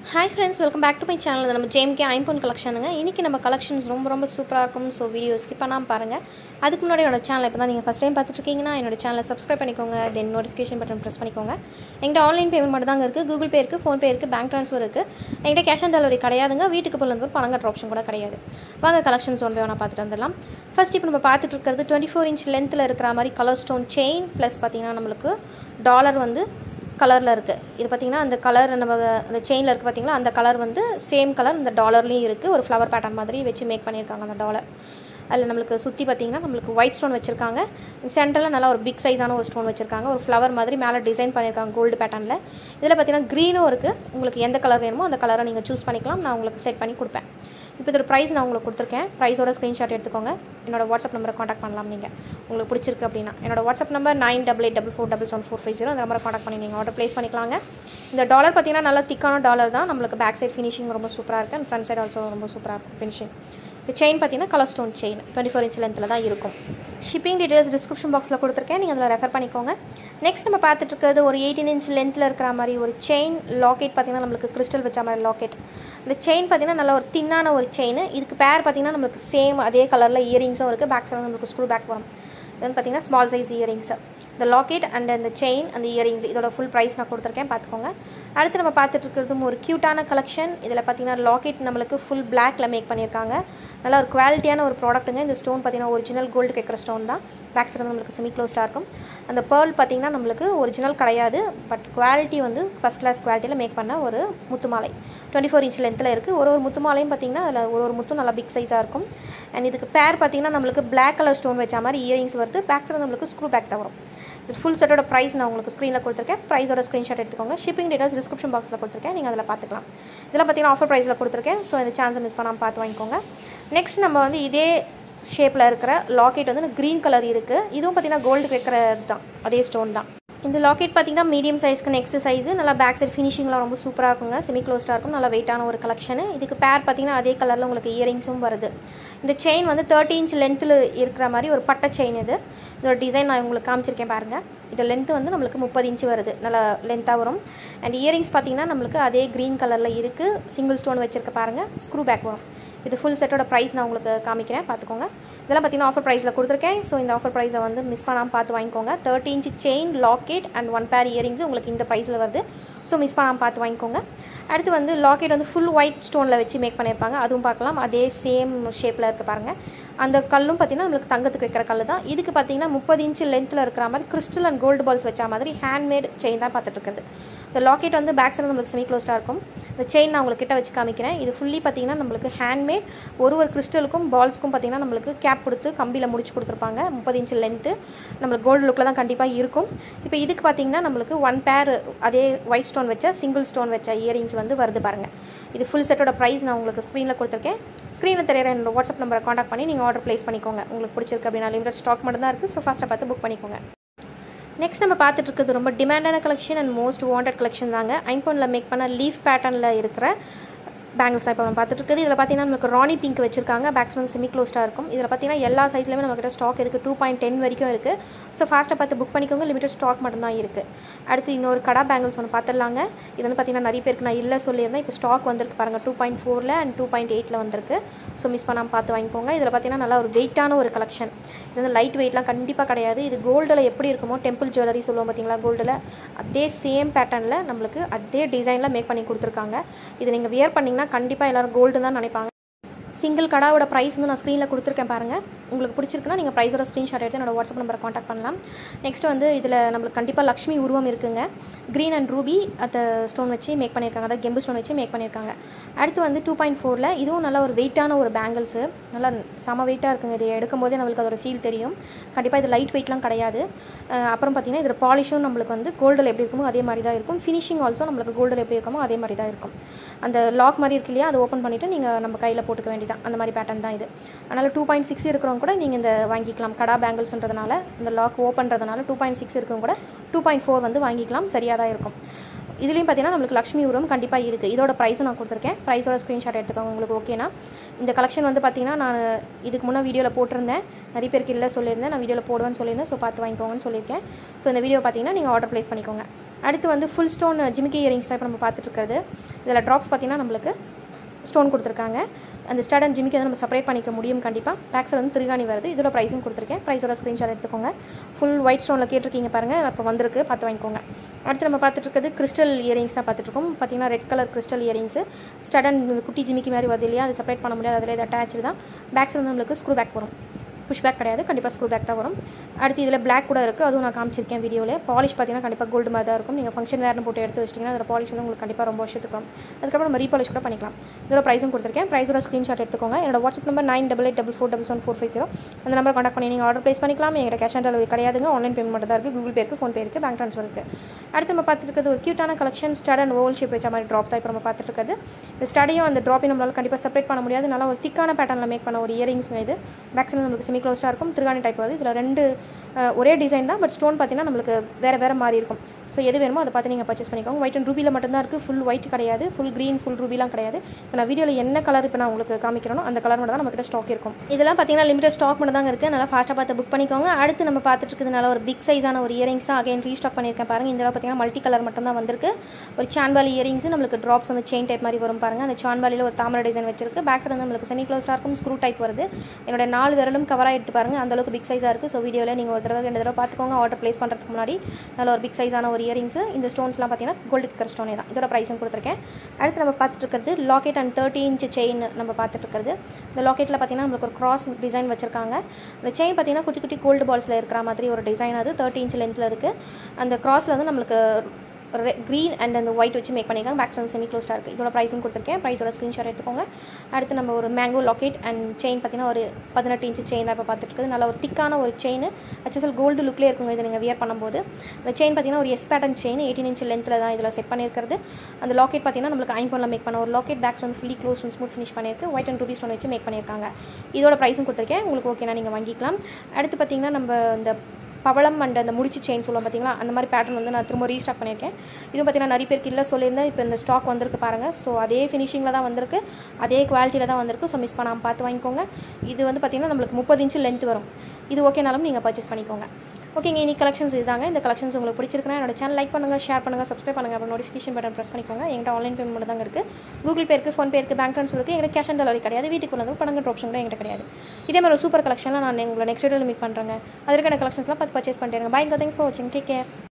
hi friends welcome back to my channel நம்ம ஜேம்கே ஐம்பொன் கலெக்ஷனுங்க இன்றைக்கி நம்ம கலெக்ஷன்ஸ் ரொம்ப ரொம்ப சூப்பராக இருக்கும் ஸோ வீடியோ ஸ்கிப் பண்ணாமல் பாருங்கள் அதுக்கு முன்னாடி என்னோட சேனல் இப்போ தான் நீங்கள் ஃபஸ்ட் டைம் பார்த்துட்ருக்கீங்கன்னா என்னோட சேனலை சப்ஸ்கிரைப் பண்ணிக்கோங்க தென் நோட்டிஃபிகேஷன் பட்டன் ப்ரெஸ் பண்ணிக்கோங்க எங்கிட்ட ஆன்லைன் பேமெண்ட் மட்டும் தாங்க இருக்குது கூகுள் பே இருக்குது ஃபோன்பே இருக்குது பேங்க் ட்ரான்ஸ்ஃபர் இருக்குது எங்கிட்ட கேஷ் ஆன் டெலிவரி கிடையாதுங்க வீட்டுக்கு போல இருந்து பணம் கட்டுற ஆப்ஷன் கூட கிடையாது வாங்க கலெக்ஷன்ஸ் ஒன் வேணால் பார்த்துட்டு வந்துடலாம் ஃபர்ஸ்ட் இப்போ நம்ம பார்த்துட்டு இருக்கிறது டுவெண்ட்டி ஃபோர் இன்ச் லென்த்தில் இருக்கிற மாதிரி கலர் ஸ்டோன் செயின் ப்ளஸ் பார்த்தீங்கன்னா நம்மளுக்கு டாலர் வந்து கலரில் இருக்குது இது பார்த்திங்கன்னா அந்த கலர் நம்ம அந்த செயினில் இருக்குது பார்த்திங்களா அந்த கலர் வந்து சேம் கலர் இந்த டாலர்லேயும் இருக்குது ஒரு ஃப்ளவர் பேட்டர்ன் மாதிரி வச்சு மேக் பண்ணியிருக்காங்க அந்த டாலர் அதில் நம்மளுக்கு சுற்றி பார்த்திங்கன்னா நம்மளுக்கு ஒயிட் ஸ்டோன் வச்சுருக்காங்க சென்டரில் நல்லா ஒரு பிக் சைஸான ஒரு ஸ்டோன் வச்சுருக்காங்க ஒரு ஃப்ளவர் மாதிரி மேலே டிசைன் பண்ணியிருக்காங்க கோல்டு பேட்டர்னில் இதில் பார்த்திங்கன்னா க்ரீனும் இருக்குது உங்களுக்கு எந்த கலர் வேணுமோ அந்த கலரை நீங்கள் சூஸ் பண்ணிக்கலாம் நான் உங்களுக்கு செட் பண்ணி கொடுப்பேன் இப்போ இதோட ப்ரைஸ் நான் உங்களுக்கு கொடுத்துருக்கேன் ப்ரைஸோட ஸ்க்ரீன்ஷாட் எடுத்துக்கோங்க என்னோட வாட்ஸ்அப் நம்பரை காண்டாக்ட் பண்ணலாம் நீங்கள் உங்களுக்கு பிடிச்சிருக்கு அப்படின்னா என்னோட WhatsApp number nine double eight double four double seven four five zero அந்த நம்பரை காண்டாக்ட் பண்ணி நீங்கள் ஆர்டர் ப்ளேஸ் பண்ணிக்கலாங்க இந்த டாலர் பார்த்தீங்கன்னா நல்லா திக்கான டாலர் தான் நம்மளுக்கு பேக் சைட் ஃபினிஷிங் ரொம்ப சூப்பராக இருக்குது அண்ட் ஃப்ரண்ட் சைடு ஆல்சோ ரொம்ப சூப்பராக இருக்கும் ஃபினிஷிங் இந்த செயின் பார்த்தீங்கன்னா colour stone chain twenty four inch லென்த்தில் தான் இருக்கும் ஷிப்பிங் டீட்டெயில்ஸ் டிஸ்கிரிப்ஷன் பாக்ஸில் கொடுத்துருக்கேன் நீங்கள் அதில் ரெஃபர் பண்ணிக்கோங்க நெக்ஸ்ட் நம்ம பார்த்துட்டு இருக்கிறது ஒரு எயிட்டீன் இன்ச் லென்த்தில் இருக்கிற மாதிரி ஒரு செயின் லாக்கெட் பார்த்தீங்கன்னா நம்மளுக்கு கிறிஸ்டல் வச்ச மாதிரி லாக்கெட் இந்த செயின் பார்த்தீங்கன்னா நல்ல ஒரு தின்னான ஒரு செயின் இதுக்கு பேர் பார்த்தீங்கன்னா நம்மளுக்கு சேம் அதே கலரில் இயரிங்ஸும் இருக்குது பேக் சைடு நம்மளுக்கு ஸ்க்ரூ பேக் வரும் இது வந்து பார்த்தீங்கன்னா ஸ்மால் சைஸ் இயரிங்ஸு இந்த லாக்கெட் அண்ட் அந்த செயின் அந்த இயரிங்ஸ் இதோட ஃபுல் ப்ரைஸ் நான் கொடுத்துருக்கேன் பார்த்துக்கோங்க அடுத்து நம்ம பார்த்துட்டு இருக்கிறதும் ஒரு க்யூட்டான கலெக்ஷன் இதில் பார்த்தீங்கன்னா லாக்கெட் நம்மளுக்கு ஃபுல் பிளாக்ல மேக் பண்ணியிருக்காங்க நல்லா ஒரு குவாலிட்டியான ஒரு ப்ராடக்ட்டுங்க இந்த ஸ்டோன் பார்த்தீங்கன்னா ஒரிஜினல் கோல்டு கேட்குற ஸ்டோன் தான் பேக் சைடு நம்மளுக்கு செமி க்ளோஸ்டாக இருக்கும் அந்த பேர்ல் பார்த்தீங்கன்னா நம்மளுக்கு ஒரிஜினல் கிடையாது பட் குவாலிட்டி வந்து ஃபஸ்ட் கிளாஸ் குவாலிட்டியில் மேக் பண்ண ஒரு முத்து மாலை டுவெண்ட்டி ஃபோர் இன்ச் லென்த்தில் இருக்குது ஒரு ஒரு முத்து மாலையும் பார்த்தீங்கன்னா அதில் ஒரு ஒரு முத்தும் நல்லா பிக் சைஸாக இருக்கும் அண்ட் இதுக்கு பேர் பார்த்தீங்கன்னா நம்மளுக்கு பிளாக் கலர் ஸ்டோன் வச்ச மாதிரி இயரிங்ஸ் வருது பேக் சைடு நம்மளுக்கு ஸ்க்ரூ பேக் தான் வரும் இது ஃபுல் செட்டோட ப்ரைஸ் நான் உங்களுக்கு ஸ்க்ரீனில் கொடுத்துருக்கேன் ப்ரைஸோட ஸ்க்ரீன்ஷாட் எடுத்துக்கோங்க ஷிப்பிங் டீட்டெயில்ஸ் டிஸ்கிரிப்ஷன் பாக்ஸில் கொடுத்துருக்கேன் நீங்கள் அதில் பார்த்துக்கலாம் இதெல்லாம் பார்த்தீங்கன்னா ஆஃபர் ப்ரைஸில் கொடுத்துருக்கேன் ஸோ இந்த சான்ஸை மிஸ் பண்ணாமல் பார்த்து வாங்கிக்கோங்க நெக்ஸ்ட் நம்ம வந்து இதே ஷேப்பில் இருக்கிற லாக்கெட் வந்து க்ரீன் கலர் இருக்குது இதுவும் பார்த்தீங்கன்னா கோல்டு வைக்கிறது தான் அதே ஸ்டோன் தான் இந்த லாக்கெட் பார்த்தீங்கன்னா மீடியம் சைஸ்க்கு நெக்ஸ்ட் சைஸு நல்லா பேக் சைட் ஃபினிஷிங்லாம் ரொம்ப சூப்பராக இருக்குங்க செமி க்ளோஸ்டாக இருக்கும் நல்லா வெயிட்டான ஒரு கலெக்ஷனு இதுக்கு பேர் பார்த்தீங்கன்னா அதே கலரில் உங்களுக்கு இயரிங்ஸும் வருது இந்த செயின் வந்து தேர்ட்டி இன்ச் லென்த்தில் இருக்கிற மாதிரி ஒரு பட்டை செயின் இது இதோட டிசைன் நான் உங்களுக்கு காமிச்சிருக்கேன் பாருங்கள் இது லென்த்து வந்து நம்மளுக்கு முப்பது இன்ச்சு வருது நல்லா லென்த்தாக வரும் அண்ட் இயரிங்ஸ் பார்த்தீங்கன்னா நம்மளுக்கு அதே க்ரீன் கலரில் இருக்குது சிங்கிள் ஸ்டோன் வச்சுருக்க பாருங்கள் ஸ்க்ரூ பேக் வரும் இது ஃபுல் செட்டோட ப்ரைஸ் நான் உங்களுக்கு காமிக்கிறேன் பார்த்துக்கோங்க இதெல்லாம் பார்த்தீங்கன்னா ஆஃபர் ப்ரைஸில் கொடுத்துருக்கேன் ஸோ இந்த ஆஃபர் ப்ரைஸை வந்து மிஸ் பண்ணாமல் பார்த்து வாங்கிக்கோங்க thirty inch chain locket and one pair earrings உங்களுக்கு இந்த ப்ரைஸில் வருது ஸோ மிஸ் பண்ணாமல் பார்த்து வாங்கிக்கோங்க அடுத்து வந்து லாக்கெட் வந்து ஃபுல் ஒயிட் ஸ்டோனில் வச்சு மேக் பண்ணியிருப்பாங்க அதுவும் பார்க்கலாம் அதே சேம் ஷேப்பில் இருக்குது பாருங்கள் அந்த கல்லும் பார்த்திங்கன்னா நம்மளுக்கு தங்கத்துக்கு வைக்கிற கல் தான் இதுக்கு பார்த்தீங்கன்னா முப்பது இன்ச்சு லென்த்தில் இருக்கிற மாதிரி கிறிஸ்டல் அண்ட் கோல்டு பால்ஸ் வச்ச மாதிரி ஹேண்ட்மேட் செயின் தான் பார்த்துட்டு இருக்குது இந்த லாக்கெட் வந்து பேக் சைடு நம்மளுக்கு செமி க்ளோஸ்டாக இருக்கும் இந்த செயின் நான் உங்களுக்கு கிட்ட வச்சு காமிக்கிறேன் இது ஃபுல்லி பார்த்தீங்கன்னா நம்மளுக்கு ஹேண்ட்மேட் ஒரு ஒரு கிறிஸ்டலுக்கும் பால்ஸ்க்கும் பார்த்தீங்கன்னா நம்மளுக்கு கேப் கொடுத்து கம்பியில் முடிச்சு கொடுத்துருப்பாங்க முப்பது இன்ச்சு லென்த்து நம்மளுக்கு கோல்டு லுக்கில் தான் கண்டிப்பாக இருக்கும் இப்போ இதுக்கு பார்த்தீங்கன்னா நம்மளுக்கு ஒன் பேர் அதே ஒயிட் ஸ்டோன் வச்ச சிங்கிள் ஸ்டோன் வச்ச இயரிங்ஸ் வந்து வருது பாருங்கள் இது ஃபுல் செட்டோட ப்ரைஸ் நான் உங்களுக்கு ஸ்க்ரீனில் கொடுத்துருக்கேன் ஸ்க்ரீனில் தெரியற என்னோட வாட்ஸ்அப் நம்பரை காண்டாக்ட் பண்ணி நீங்கள் ஆர்டர் ப்ளேஸ் பண்ணிக்கோங்க உங்களுக்கு பிடிச்சிருக்கு அப்படின்னா லிமிடெட் ஸ்டாக் மட்டும் தான் இருக்குது ஸோ ஃபாஸ்ட்டாக பார்த்து புக் பண்ணிக்கோங்க நெக்ஸ்ட் நம்ம பார்த்துட்டு இருக்கிறது ரொம்ப டிமாண்டான collection and most wanted collection தாங்க ஐஃபோனில் மேக் பண்ண லீஃப் பேட்டர்னில் இருக்கிற பேங்கிள்ஸ் இப்போ நம்ம பார்த்துட்டு இருக்குது இதில் பார்த்தீங்கன்னா நமக்கு ராணி பிங்க் வச்சிருக்காங்க பேக்ஸ் வந்து செமி க்ளோஸ்டாக இருக்கும் இதில் பார்த்தீங்கன்னா எல்லா சைஸ்லையுமே நம்மக்கிட்ட ஸ்டாக் இருக்குது டூ பாயிண்ட் டென் வரைக்கும் இருக்குது ஸோ ஃபாஸ்ட்டாக பார்த்து புக் பண்ணிக்கோங்க லிமிடெட் ஸ்டாக் மட்டும்தான் இருக்குது அடுத்து இன்னொரு கடா பேங்கிள்ஸ் ஒன்று பார்த்துடலாங்க இது வந்து பார்த்தீங்கன்னா நிறைய பேருக்கு நான் இல்லை சொல்லியிருந்தேன் இப்போ ஸ்டாக் வந்திருக்கு பாருங்கள் டூ பாயிண்ட் ஃபோரில் அண்ட் டூ பாயிண்ட் எயிட்டில் வந்திருக்கு ஸோ மிஸ் பண்ணாமல் பார்த்து வாங்கிக்கோங்க இதில் பார்த்தீங்கன்னா நல்லா ஒரு வெயிட்டான ஒரு கலெக்ஷன் இது வந்து லைட் வெயிட்லாம் கண்டிப்பாக கிடையாது இது கோல்டில் எப்படி இருக்குமோ டெம்பிள் ஜுவல்லரி சொல்லுவோம் பார்த்தீங்களா கோல்டில் அதே சேம் பேட்டர்னில் நம்மளுக்கு அதே டிசைனில் மேக் பண்ணி கொடுத்துருக்காங்க இது நீங்கள் வியர் பண்ணிங்கன்னா கண்டிப்பாக எல்லோரும் கோல்டு தான் நினைப்பாங்க சிங்கிள் கடாவோட ப்ரைஸ் வந்து நான் ஸ்க்ரீனில் கொடுத்துருக்கேன் பாருங்கள் உங்களுக்கு பிடிச்சிருக்குன்னா நீங்கள் ப்ரைஸோட ஸ்க்ரீன்ஷாட் எடுத்து என்னோட வாட்ஸ்அப் நம்பரை காண்டாக்ட் பண்ணலாம் நெக்ஸ்ட் வந்து இதில் நம்மளுக்கு கண்டிப்பாக லக்ஷ்மி உருவம் இருக்குங்க க்ரீன் அண்ட் ரூபி அந்த ஸ்டோன் வச்சு மேக் பண்ணியிருக்காங்க அதாவது கெம்பு ஸ்டோன் வச்சு மேக் பண்ணியிருக்காங்க அடுத்து வந்து டூ பாயிண்ட் ஃபோரில் இதுவும் நல்ல ஒரு வெயிட்டான ஒரு பேங்கிள்ஸு நல்லா செம வெயிட்டாக இருக்குங்க இது எடுக்கும் போதே நம்மளுக்கு அதோட ஃபீல் தெரியும் கண்டிப்பாக இது லைட் வெயிட்லாம் கிடையாது அப்புறம் பார்த்தீங்கன்னா இதில் பாலிஷும் நம்மளுக்கு வந்து கோல்டில் எப்படி இருக்குமோ அதே மாதிரி தான் இருக்கும் ஃபினிஷிங் ஆல்சோ நம்மளுக்கு கோல்டில் எப்படி இருக்குமோ அதே மாதிரி தான் இருக்கும் அந்த லாக் மாதிரி இருக்கு இல்லையா அதை ஓப்பன் பண்ணிவிட்டு நீங்கள் நம்ம கையில் போட்டுக்க வேண்டியதான் அந்த மாதிரி பேட்டர்ன் தான் இது அதனால் டூ பாயிண்ட் சிக்ஸ் இருக்கிறவங்க கூட நீங்கள் இந்த வாங்கிக்கலாம் கடா பேங்கிள்ஸ்ன்றதுனால இந்த லாக் ஓப்பன்றதுனால டூ பாயிண்ட் சிக்ஸ் இருக்கவங்க கூட டூ பாயிண்ட் ஃபோர் வந்து வாங்கிக்கலாம் சரியாக தான் இருக்கும் இதுலேயும் பார்த்தீங்கன்னா நம்மளுக்கு லக்ஷ்மி உருவம் கண்டிப்பாக இருக்குது இதோட ப்ரைஸும் நான் கொடுத்துருக்கேன் ப்ரைஸோட ஸ்க்ரீன்ஷாட் எடுத்துக்கோங்க உங்களுக்கு ஓகேனா இந்த கலெக்ஷன் வந்து பார்த்தீங்கன்னா நான் இதுக்கு முன்னே வீடியோவில் போட்டிருந்தேன் நிறைய பேருக்கு இல்லை சொல்லியிருந்தேன் நான் வீடியோவில் போடுவேன்னு சொல்லியிருந்தேன் ஸோ பார்த்து வாங்கிக்கோங்கன்னு சொல்லியிருக்கேன் ஸோ இந்த வீடியோ பார்த்தீங்கன்னா நீங்கள் ஆர்டர் ப்ளேஸ் பண்ணிக்கோங்க அடுத்து வந்து ஃபுல் ஸ்டோன் ஜிமிக்கி இயரிங்ஸ் இப்போ நம்ம பார்த்துட்டு இருக்கிறது இதில் ட்ராப்ஸ் பார்த்திங்கன்னா நம்மளுக்கு ஸ்டோன் கொடுத்துருக்காங்க அந்த ஸ்டட் அண்ட் ஜிமிக்கி வந்து நம்ம செப்பரேட் பண்ணிக்க முடியும் கண்டிப்பாக பேக்ஸில் வந்து திருகாணி வருது இதோட ப்ரைஸும் கொடுத்துருக்கேன் ப்ரைஸோட ஸ்க்ரீன்ஷாட் எடுத்துக்கோங்க ஃபுல் ஒயிட் ஸ்டோனில் கேட்டிருக்கீங்க பாருங்கள் அப்போ வந்திருக்கு பார்த்து வாங்கிக்கோங்க அடுத்து நம்ம பார்த்துட்டு இருக்கிறது கிறிஸ்டல் இயரிங்ஸ் தான் பார்த்துட்ருக்கோம் பார்த்தீங்கன்னா red colour crystal earrings stud and குட்டி ஜிமிக்கி மாதிரி வருது இல்லையா அது செப்பரேட் பண்ண முடியாது அதில் இது அட்டாச்சு தான் பேக்ஸில் வந்து நம்மளுக்கு ஸ்க்ரூ பேக் வரும் புஷ் பேக் கிடையாது கண்டிப்பாக ஸ்க்ரூ பேக் தான் வரும் அடுத்து இதில் பிளாக் கூட இருக்குது அதுவும் நான் காமிச்சிருக்கேன் வீடியோவில் பாலிஷ் பார்த்தீங்கன்னா கண்டிப்பாக கோல்டு மாதிரி தான் இருக்கும் நீங்கள் ஃபங்க்ஷன் வேறு போட்டு எடுத்து வச்சிட்டிங்கன்னா அதில் பாலிஷ் வந்து உங்களுக்கு கண்டிப்பாக ரொம்ப வருஷத்துக்கு வரும் அதுக்கப்புறம் நம்ம ரீபாலிஷ் கூட பண்ணிக்கலாம் இதோட ப்ரைஸும் கொடுத்துருக்கேன் ப்ரைஸோட ஸ்க்ரீன்ஷாட் எடுத்துக்கோங்க என்னோட WhatsApp number nine double eight double four double seven four five zero அந்த நம்பர் காண்டாக்ட் பண்ணி நீங்கள் ஆர்டர் ப்ளேஸ் பண்ணிக்கலாம் எங்கிட்ட கேஷ் ஆன் டெலிவரி கிடையாதுங்க ஆன்லைன் பேமெண்ட் மட்டும் தான் இருக்குது கூகுள் பே இருக்குது ஃபோன் பே இருக்குது பேங்க் ட்ரான்ஸ்ஃபர் இருக்குது அடுத்து நம்ம பார்த்துட்டு இருக்கிறது ஒரு க்யூட்டான collection stud and oval shape வச்ச மாதிரி ட்ராப் தான் இப்போ நம்ம பார்த்துட்டு இருக்கிறது இந்த ஸ்டடையும் அந்த ட்ராப்பையும் நம்மளால் கண்டிப்பாக செப்பரேட் பண்ண முடியாது நல்லா ஒரு திக்கான பேட்டர்னில் மேக் பண்ண ஒரு இயரிங்ஸ்ங்க இது பேக்ஸில் நம்மளுக்கு செமி க்ளோஸ்டாக இருக்கும் திருகாணி டைப் வருது இதில் ரெண்டு அஹ், ஒரே டிசைன் தான் பட் ஸ்டோன் பார்த்தீங்கன்னா நம்மளுக்கு வேறு வேறு மாதிரி இருக்கும் ஸோ எது வேணுமோ அதை பார்த்து நீங்கள் பர்ச்சேஸ் பண்ணிக்கோங்க ஒயிட் அண்ட் ரூபியில் மட்டும்தான் இருக்குது ஃபுல் ஒயிட் கிடையாது ஃபுல் க்ரீன் ஃபுல் ரூபிலாம் கிடையாது இப்போ நான் வீடியோவில் என்ன கலர் இப்போ நான் உங்களுக்கு காமிக்கிறேனோ அந்த கலர் மட்டும் தான் நம்மக்கிட்ட ஸ்டாக் இருக்கும் இதெல்லாம் பார்த்தீங்கன்னா லிமிடெட் ஸ்டாக் மட்டும் தான் இருக்குது நல்லா ஃபாஸ்ட்டாக பார்த்து புக் பண்ணிக்கோங்க அடுத்து நம்ம பார்த்துட்டு இருக்கிறது நல்ல ஒரு பிக் சைஸான ஒரு இயரிங்ஸ் தான் அகைன் ரீஸ்டாக் பண்ணியிருக்கேன் பாருங்கள் இந்த தடவை பார்த்தீங்கன்னா மல்டி கலர் மட்டும் தான் வந்திருக்கு ஒரு சான்பாலி இயரிங்ஸ் நம்மளுக்கு ட்ராப்ஸ் வந்து செயின் டைப் மாதிரி வரும் பாருங்கள் அந்த சான்பாலியில் ஒரு தாமரை டிசைன் வச்சிருக்கு பேக் சைடு வந்து நம்மளுக்கு செமி க்ளோஸ்டாக இருக்கும் ஸ்க்ரூ டைப் வருது என்னோட நாலு விரலும் கவராக எடுத்து பாருங்கள் அந்த அளவுக்கு பிக் சைஸாக இருக்குது ஸோ வீடியோவில் நீங்கள் ஒரு தடவை ரெண்டு தடவை பார்த்துக்கோங்க ஆர்டர் ப்ளேஸ் பண்ணுறதுக்கு முன்னாடி நல்ல ஒரு பிக் சைஸான ஒரு இயரிங்ஸ் இந்த ஸ்டோன்ஸ்லாம் பார்த்தீங்கன்னா கோல்டு கிக்கர் ஸ்டோனே தான் இதோட ப்ரைஸும் கொடுத்துருக்கேன் அடுத்து நம்ம பார்த்துட்டு இருக்கிறது locket and thirty inch chain நம்ம பார்த்துட்டு இருக்கிறது இந்த லாக்கெட்டில் பார்த்தீங்கன்னா நம்மளுக்கு ஒரு கிராஸ் டிசைன் வச்சிருக்காங்க இந்த செயின் பார்த்தீங்கன்னா குட்டி குட்டி கோல்டு பால்ஸில் இருக்கிற மாதிரி ஒரு டிசைன் அது தேர்ட்டி இன்ச் லென்த்தில் இருக்குது அந்த கிராஸில் வந்து நம்மளுக்கு க்ரீன் அண்ட் அந்த ஒயிட் வச்சு மேக் பண்ணியிருக்காங்க பேக்ஸ் வந்து செமி க்ளோஸ்டாக இருக்குது இதோட ப்ரைஸும் கொடுத்துருக்கேன் ப்ரைஸோட ஸ்க்ரீன்ஷாட் எடுத்துக்கோங்க அடுத்து நம்ம ஒரு மேங்கோ லாக்கெட் அண்ட் செயின் பார்த்தீங்கன்னா ஒரு பதினெட்டு இன்ச்சு செயின் தான் இப்போ பார்த்துட்டு இருக்குது நல்ல ஒரு திக்கான ஒரு செயின் ஹெச்எஸ்எல் கோல்டு லுக்லேயே இருக்குங்க இதை நீங்கள் வியர் பண்ணும்போது இந்த செயின் பார்த்தீங்கன்னா ஒரு S pattern chain eighteen inch லென்த்தில் தான் இதில் செட் பண்ணியிருக்கிறது அந்த லாக்கெட் பார்த்தீங்கன்னா நம்மளுக்கு ஐம்பொனில் மேக் பண்ண ஒரு லாக்கெட் பேக்ஸ் வந்து ஃபுல்லி க்ளோஸ் ஸ்மூத் ஃபினிஷ் பண்ணியிருக்கு ஒயிட் அண்ட் ரூபி ஸ்டோன் வச்சு மேக் பண்ணியிருக்காங்க இதோட ப்ரைஸும் கொடுத்துருக்கேன் உங்களுக்கு ஓகேனா நீங்கள் வாங்கிக்கலாம் அடுத்து பார்த்தீங்கன்னா நம்ம இந்த பவளம் அண்ட் அந்த முடிச்சு செயின் சொல்லுவோம் பார்த்தீங்களா அந்த மாதிரி பேட்டர்ன் வந்து நான் திரும்ப ரீஸ்டாக் பண்ணியிருக்கேன் இது பார்த்தீங்கன்னா நிறைய பேருக்கு இல்லை சொல்லியிருந்தேன் இப்போ இந்த ஸ்டாக் வந்திருக்கு பாருங்கள் ஸோ அதே ஃபினிஷிங்கில் தான் வந்திருக்கு அதே குவாலிட்டியில் தான் வந்திருக்கு ஸோ மிஸ் பண்ணாமல் பார்த்து வாங்கிக்கோங்க இது வந்து பார்த்தீங்கன்னா நம்மளுக்கு முப்பது இன்ச்சு லென்த் வரும் இது ஓகேனாலும் நீங்கள் பர்ச்சேஸ் பண்ணிக்கோங்க ஓகேங்க இன்னைக்கு கலெக்ஷன்ஸ் இதுதாங்க இந்த கலெக்ஷன்ஸ் உங்களுக்கு பிடிச்சிருக்குன்னா என்னோட சேனல் லைக் பண்ணுங்கள் ஷேர் பண்ணுங்கள் சப்ஸ்கிரைப் பண்ணுங்கள் அப்புறம் நோட்டிஃபிகேஷன் பட்டன் ப்ரெஸ் பண்ணிக்கோங்க எங்கிட்ட ஆன்லைன் பேமெண்ட் மட்டும் தாங்க இருக்குது கூகுள் பே இருக்குது ஃபோன் பே இருக்குது பேங்க் ட்ரான்ஸ்ஃபர் இருக்குது எங்கிட்ட கேஷ் ஆன் டெலிவரி கிடையாது வீட்டுக்கு வந்து பணங்க ஆப்ஷன் கூட எங்கிட்ட கிடையாது இதே மாதிரி ஒரு சூப்பர் கலெக்ஷனில் நான் உங்களை நெக்ஸ்ட் வீடியோவில் மீட் பண்ணுறேங்க அதற்கான கலெக்ஷன்ஸ்லாம் பார்த்து பர்ச்சேஸ் பண்ணிட்டு பாய் தேங்க்ஸ் ஃபார் வாட்சிங் டேக் கேர்